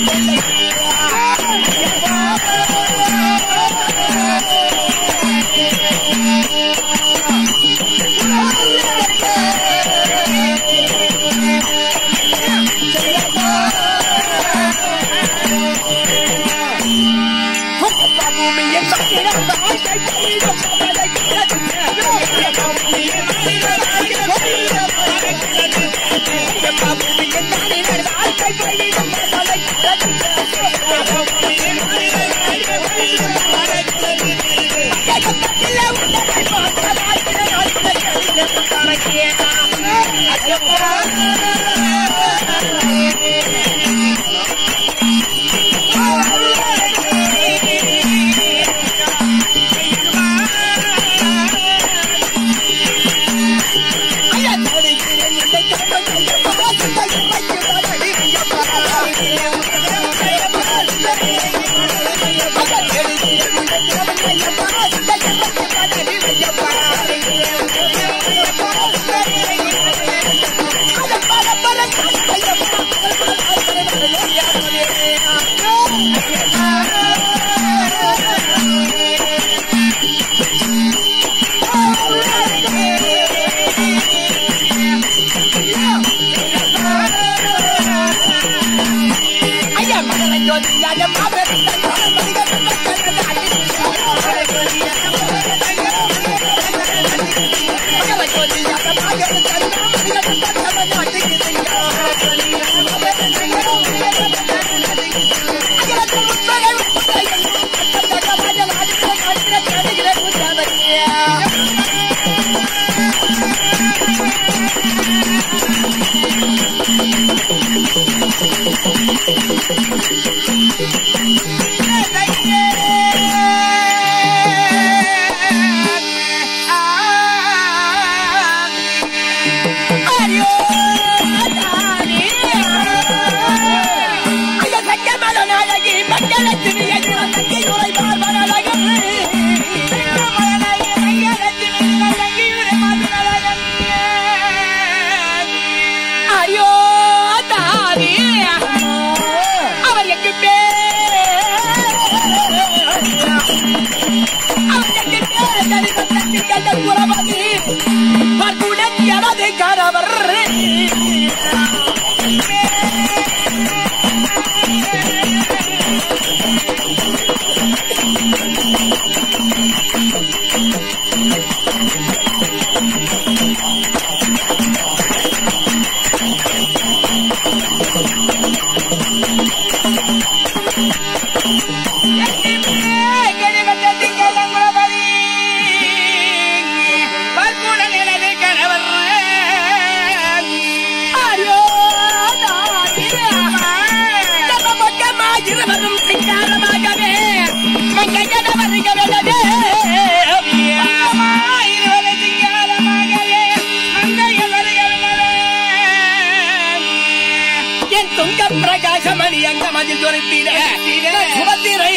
என் துங்க பிரகாசமணி அங்க மதில் துரைத்திட சுபத்திரை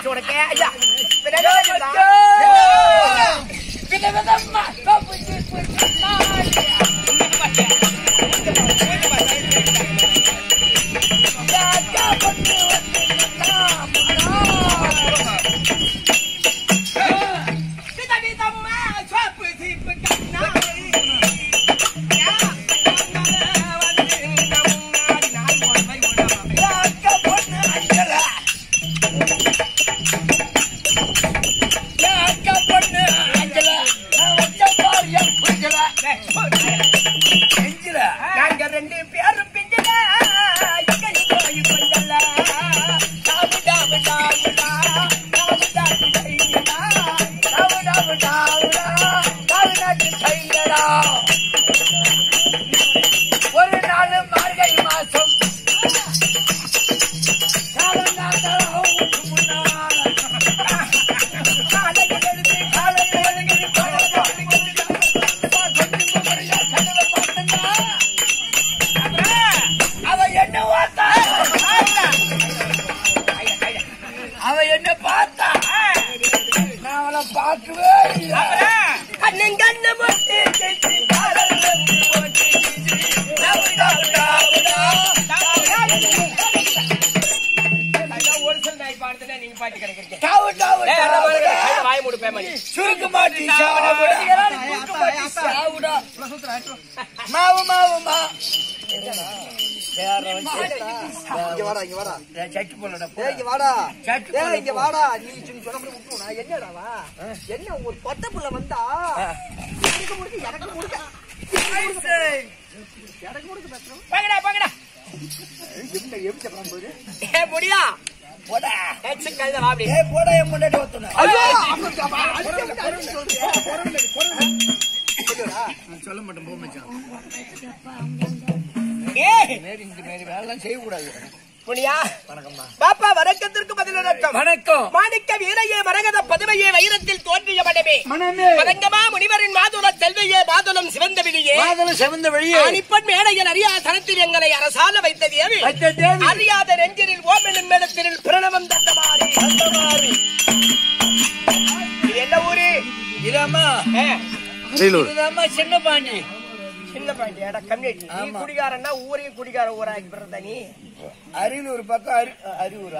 ஆச்சு உனக்கு ஐயா பின்ன என்ன விதவிதமா தோப்பு தீர்ப்பு நாங்க ரெண்டு பேரும் பிஞ்சல எங்க போய் கொஞ்சல டாவுடா டாவுடா டாவுடா டைங்கடா டாவுடா டாவுடா டாவுடா டைங்கடா ஒரு நாள் மார்கழி மாசம் காலநாதம் ஊட்டு முன்னால் காலையில் எழுந்து காலையில் எழுந்து காலையில் அவ என்ன பார்த்தா அவ என்ன பார்த்தா நான் அவளை பார்க்கவே இல்லை கண்ணன் கண்ணு போட்டு ஒரு சில நாய் பாடுதுன்னா நீங்க பாட்டு கிடைக்கிறீங்க வாய் மூடு பேமணி சுருக்கு மாட்டி சாவுடா மாவு மாவு மா இங்க வாடா இங்க வாடா சட்டு போலடா ஏய் இங்க வாடா சட்டு ஏய் இங்க வாடா நீ சும்மா சொன்ன மாதிரி விட்டுருவா என்னடாவா என்ன ஒரு பொட்ட புள்ள வந்தா எனக்கு முடுக்கு எனக்கு முடுக்க எனக்கு முடுக்க பேசுறோம் பாங்கடா பாங்கடா எப்படி எப்படி చెప్పడం போது ஏ முடியா போடா எச்சு கழுத வா அப்படி ஏ போடா என் முன்னாடி ஒத்துன ஐயோ சொல்ல மாட்டேன் போ மச்சான் ஏய் மேரி இந்த மேரி வேலைலாம் செய்யக்கூடாது புனியா வணக்கம்மா பாப்பா வணக்கத்திற்கு பதில் வணக்கம் வணக்கம் மாணிக்க வீரையே மரகத பதுமையே வைரத்தில் தோன்றிய மடமே மனமே மதங்கமா முனிவரின் மாதுள செல்வையே மாதுளம் சிவந்த விழியே மாதளம் செவந்த வெளியே அணிப்பன் மேடையில் அறியா தனத்தில் எங்களை அரசால வைத்த தேவி வைத்த தேவி அறியாத நெஞ்சினில் ஓமெனும் மேடத்தினில் பிரணவம் தந்தமாறி தந்தமாறி. இது என்ன ஊரு இதாம்மா ஏ, இதுதாம்மா சின்ன பாண்டி சின்ன பாண்டியாடா கம்யூனிட்டி நீ ஆமா. குடிகாரன்னா ஊரையும் குடிகார ஊராக்கி பிறந்த நீ அரியலூர் பக்கம் அரி அரியூரா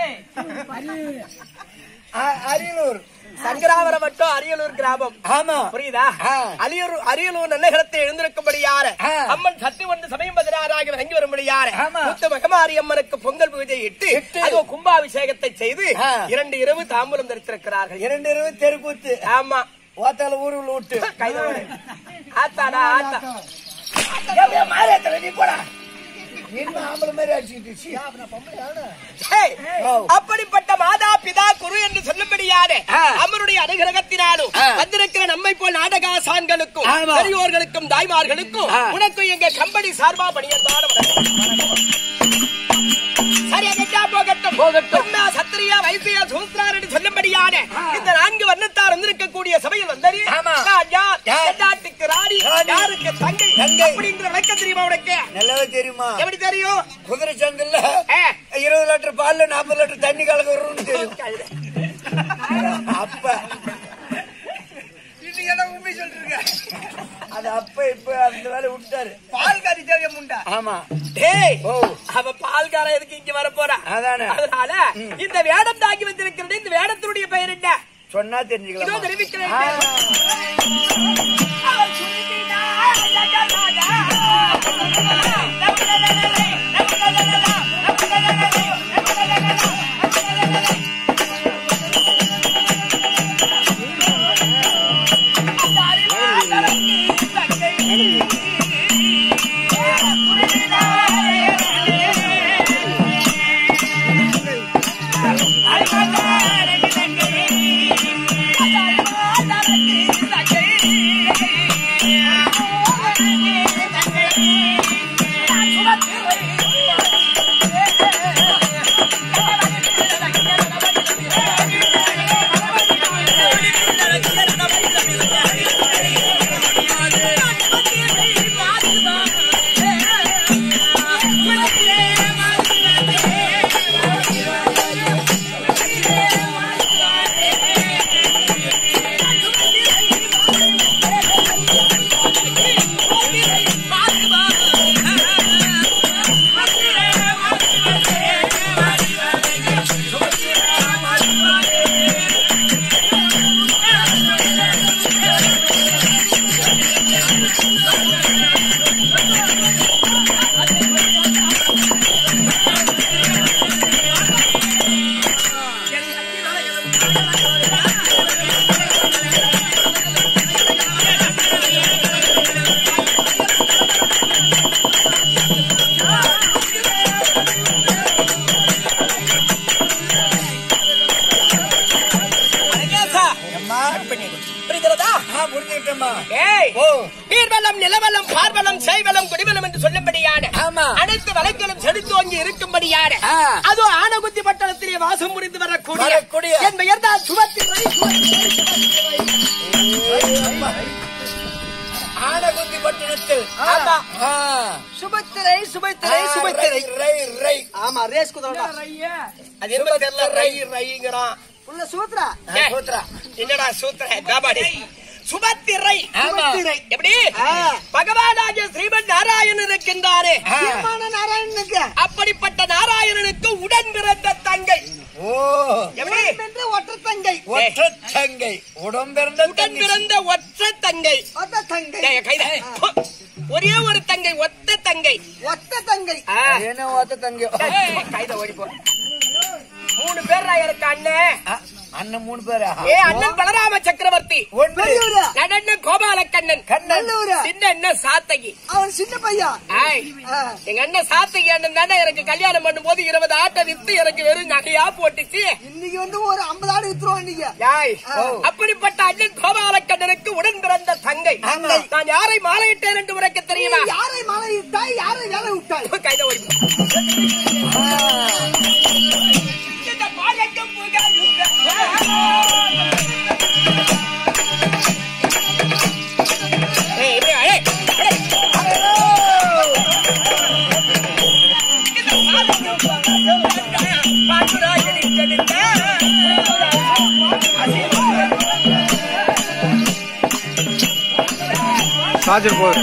அ- அரியலூர் சங்கராவரம் மட்டும் அரியலூர் கிராமம் ஆமா புரியுதா ஆ. அரியலூர் அரியலூர் நன்னகரத்தை எழுந்திருக்கும்படியார ஆ. அம்மன் சத்து வந்து சமயம் பதினாறாக இறங்கி வரும்படியார ஆமா. முத்து மகமாரி அம்மனுக்கு பொங்கல் பூஜை இட்டு இட்டு. அதுவும் கும்பாபிஷேகத்தை செய்து ஆ. இரண்டு இரவு தாம்பூலம் தரித்திருக்கிறார்கள் இரண்டு இரவு தெருக்கூத்து ஆமா ஓத்தால ஊருல விட்டு கைதோடு ஆத்தாடா ஆத்தா எப்படியா மாறியாத்தல நீ போடா நீ ஆம்பளை மாதிரி அடிச்சுக்கிட்டு சீ. ஹேய், ஓ. அப்படிப்பட்ட மாதா பிதா குரு என்று சொல்லும்படியான ஆ. அம்மனுடைய அனுகிரகத்தினாலும் ஆ. வந்திருக்கிற நம்மை போல் நாடகாசான்களுக்கும் ஆமா. பெரியோர்களுக்கும் தாய்மார்களுக்கும் ஆ. உனக்கும் எங்க கம்பெனி சார்பா பணியன்பான சரியா கெட்டா போகட்டும் போகட்டும். உண்மை சத்திரியா வைசியா சூஸ்திரார் என்று சொல்லும்படியான இந்த நான்கு வர்ணத்தார் வந்திருக்கக்கூடிய சபையில் வந்தது ஆமா. நான் யார் யார்? என்னாட்டுக்கு ராணி ராணி. யாருக்கு தங்கை தங்கை. அப்படிங்கிற விளக்கம் தெரியுமா உனக்கு நல்லாவே தெரியுமா எப்படி தெரியும் குதிரை சந்தில்ல ஏ, இருபது லிட்டர் பால்ல நாற்பது லிட்டர் தண்ணி கலக்க வரும்னு தெரியும் அப்ப இது என்ன உண்மை சொல்றீங்க அது அப்ப இப்ப அந்த வேலை விட்டாரு பால் காரி தேவைய முண்டா ஆமா டேய் ஓ அவ பால்கார எதுக்கு இங்க வர போறா அதானே அதனால இந்த வேடம் தாங்கி வந்திருக்கிறது இந்த வேடத்தினுடைய பெயர் என்ன சொன்னா இதோ தெரிஞ்சுக்கலாம் தெரிவிக்கிறேன் ஆ. அவள் சுருட்டினா, லகலகா. நிலவலம் நிலவலம் பார்வலம் செய்வலம் குடிவலம் என்று சொல்லும்படியான ஆமா. அனைத்து வழக்கிலும் செலுத்தோங்கி இருக்கும்படியான ஆ. அதோ ஆனகுத்தி பட்டணத்திலே வாசம் புரிந்து வரக்கூடிய வரக்கூடிய. என் பெயர் தான் சுபத்திரை ஆனகுந்தி பட்டணத்தில் ஆமா. ஆ. சுபத்திரை சுபத்திரை ஆ, சுபத்திரை ரை, ரை. ஆமா ரேஸ் குதிரை அது என்ன தெரியல ரை ரைங்கிறான் உள்ள சூத்ரா ஆ, சூத்ரா. என்னடா சூத்திர காபாடி சுபத்திரை ஆமா. எப்படி ஆ. பகவானாகிய ஸ்ரீமன் நாராயணன் இருக்கின்றாரே ஆ. தீர்மான நாராயணனுக்கு அப்படிப்பட்ட நாராயணனுக்கு உடன் பிறந்த தங்கை ஓ எப்படி என்று ஒற்ற தங்கை ஒற்ற தங்கை உடம்பிறந்த உடன் தங்கை பிறந்த ஒற்ற தங்கை ஒத்த தங்கை ஏய், கைத ஒரே ஒரு தங்கை ஒத்த தங்கை ஒத்த தங்கை ஆ. என்ன ஒத்த தங்கை ஏய், கைத ஓடி போ மூணு பேர்ரா இருக்கு அண்ணன் ஆ, அண்ணன் மூணு பேரா ஏ அண்ணன் பலராம சக்கரவர்த்தி ஒன்று பெரியவரு நடன கோபாலக்கண்ணன் கண்ணன் நல்லூரு சின்ன அண்ணன் சாத்தகி அவன் சின்ன பையன் ஆய் ஆ. எங்க அண்ணன் சாத்தகி அண்ணன் தானே எனக்கு கல்யாணம் பண்ணும்போது இருபது ஆட்டை வித்து எனக்கு வெறும் நகையா போட்டுச்சு இன்னைக்கு வந்து ஒரு ஐம்பது ஆடு வித்துருவோம் இன்னைக்கு யாய் ஆ. அப்படிப்பட்ட அண்ணன் கோபாலக்கண்ணனுக்கு உடன் பிறந்த தங்கை ஆமா. நான் யாரை மாலையிட்டேன் என்று உனக்கு தெரியுமா யாரை மழை விட்டாய் யாரை வேலை விட்டாய் கைத ஓடி போ. இந்த பாலக்கம் புகழுங்க. ஏய், இப்படி வா, ஏய், ஏய். இந்த பாலக்கம் புகழுங்க. பாண்டுராஜன் இட்டெடுத்த. சார்ஜர் போடு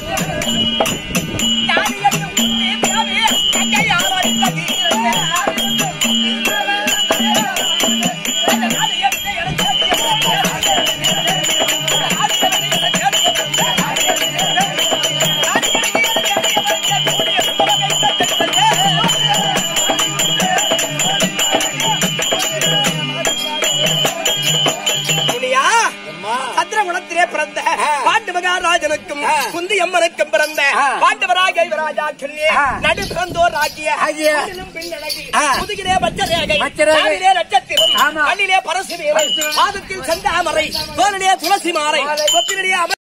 தாடியையும் குத்தி பிறவி, தங்கை ஆராய்ந்தது. துணியா சந்திரகுலத்திலே பிறந்த பாண்டு மகாராஜனுக்கும் குந்தி அம்மனுக்கும் பிறந்த பாண்டவராக யுவராஜாக்கிலே நடு பிறந்தோர் ஆகிய ஆகிய. ஆணிலும் பெண்ணழகி, ஆ. முதுகிலே மச்சரேகை மச்சரேகை. காலிலே நட்சத்திரம் ஆமா. கண்ணிலே பரசு பாதத்தில் செந்தாமரை தோளிலே துளசி மாலை கொத்திலே அமர்